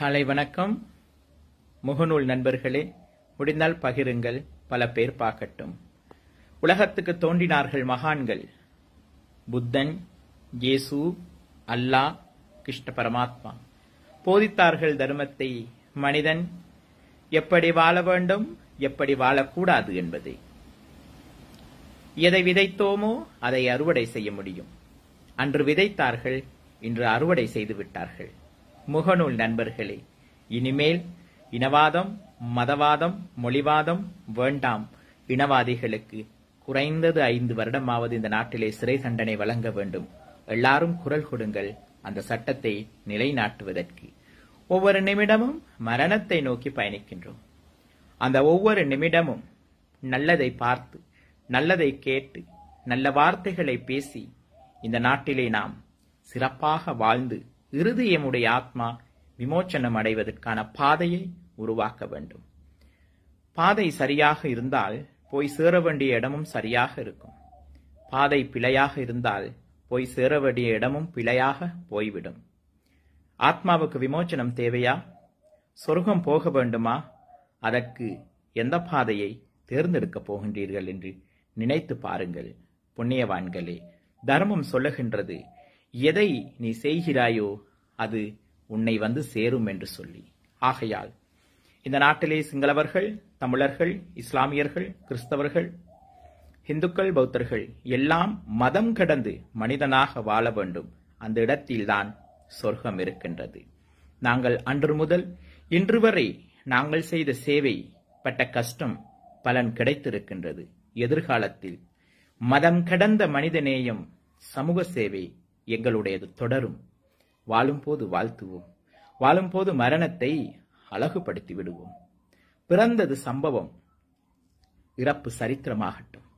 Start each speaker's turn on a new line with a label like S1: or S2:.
S1: காலை வணக்கம் முகநூல் நண்பர்களே முடிந்தால் பகிருங்கள் பல பேர் பார்க்கட்டும் உலகத்துக்கு தோன்றினார்கள் மகான்கள் புத்தன் இயேசு அல்லாஹ் கிருஷ்ண பரமாத்மா போதித்தார்கள் தர்மத்தை மனிதன் எப்படி வாழ வேண்டும் எப்படி வாழக்கூடாது என்பதை எதை விதைத்தோமோ அதை அறுவடை செய்ய முடியும் அன்று விதைத்தார்கள் இன்று அறுவடை செய்து விட்டார்கள் முகநூல் நண்பர்களே இனிமேல் இனவாதம் மதவாதம் மொழிவாதம் வேண்டாம் இனவாதிகளுக்கு குறைந்தது ஐந்து வருடமாவது இந்த நாட்டிலே சிறை தண்டனை வழங்க வேண்டும் எல்லாரும் குரல் கொடுங்கள் அந்த சட்டத்தை நிலைநாட்டுவதற்கு ஒவ்வொரு நிமிடமும் மரணத்தை நோக்கி பயணிக்கின்றோம் அந்த ஒவ்வொரு நிமிடமும் நல்லதை பார்த்து நல்லதை கேட்டு நல்ல வார்த்தைகளை பேசி இந்த நாட்டிலே நாம் சிறப்பாக வாழ்ந்து இறுதி எம்முடைய ஆத்மா விமோச்சனம் அடைவதற்கான பாதையை உருவாக்க வேண்டும் பாதை சரியாக இருந்தால் போய் சேர வேண்டிய இடமும் சரியாக இருக்கும் பாதை பிழையாக இருந்தால் போய் சேர வேண்டிய இடமும் பிழையாக போய்விடும் ஆத்மாவுக்கு விமோச்சனம் தேவையா சொர்க்கம் போக வேண்டுமா அதற்கு எந்த பாதையை தேர்ந்தெடுக்கப் போகின்றீர்கள் என்று நினைத்து பாருங்கள் புண்ணியவான்களே தர்மம் சொல்லுகின்றது எதை நீ செய்கிறாயோ அது உன்னை வந்து சேரும் என்று சொல்லி ஆகையால் இந்த நாட்டிலே சிங்களவர்கள் தமிழர்கள் இஸ்லாமியர்கள் கிறிஸ்தவர்கள் இந்துக்கள் பௌத்தர்கள் எல்லாம் மதம் கடந்து மனிதனாக வாழ வேண்டும் அந்த இடத்தில்தான் சொர்க்கம் இருக்கின்றது நாங்கள் அன்று முதல் இன்று வரை நாங்கள் செய்த சேவை பட்ட கஷ்டம் பலன் கிடைத்திருக்கின்றது எதிர்காலத்தில் மதம் கடந்த மனிதநேயம் சமூக சேவை எங்களுடையது தொடரும் வாழும்போது வாழ்த்துவோம் வாழும்போது மரணத்தை அழகுபடுத்தி விடுவோம் பிறந்தது சம்பவம் இறப்பு சரித்திரமாகட்டும்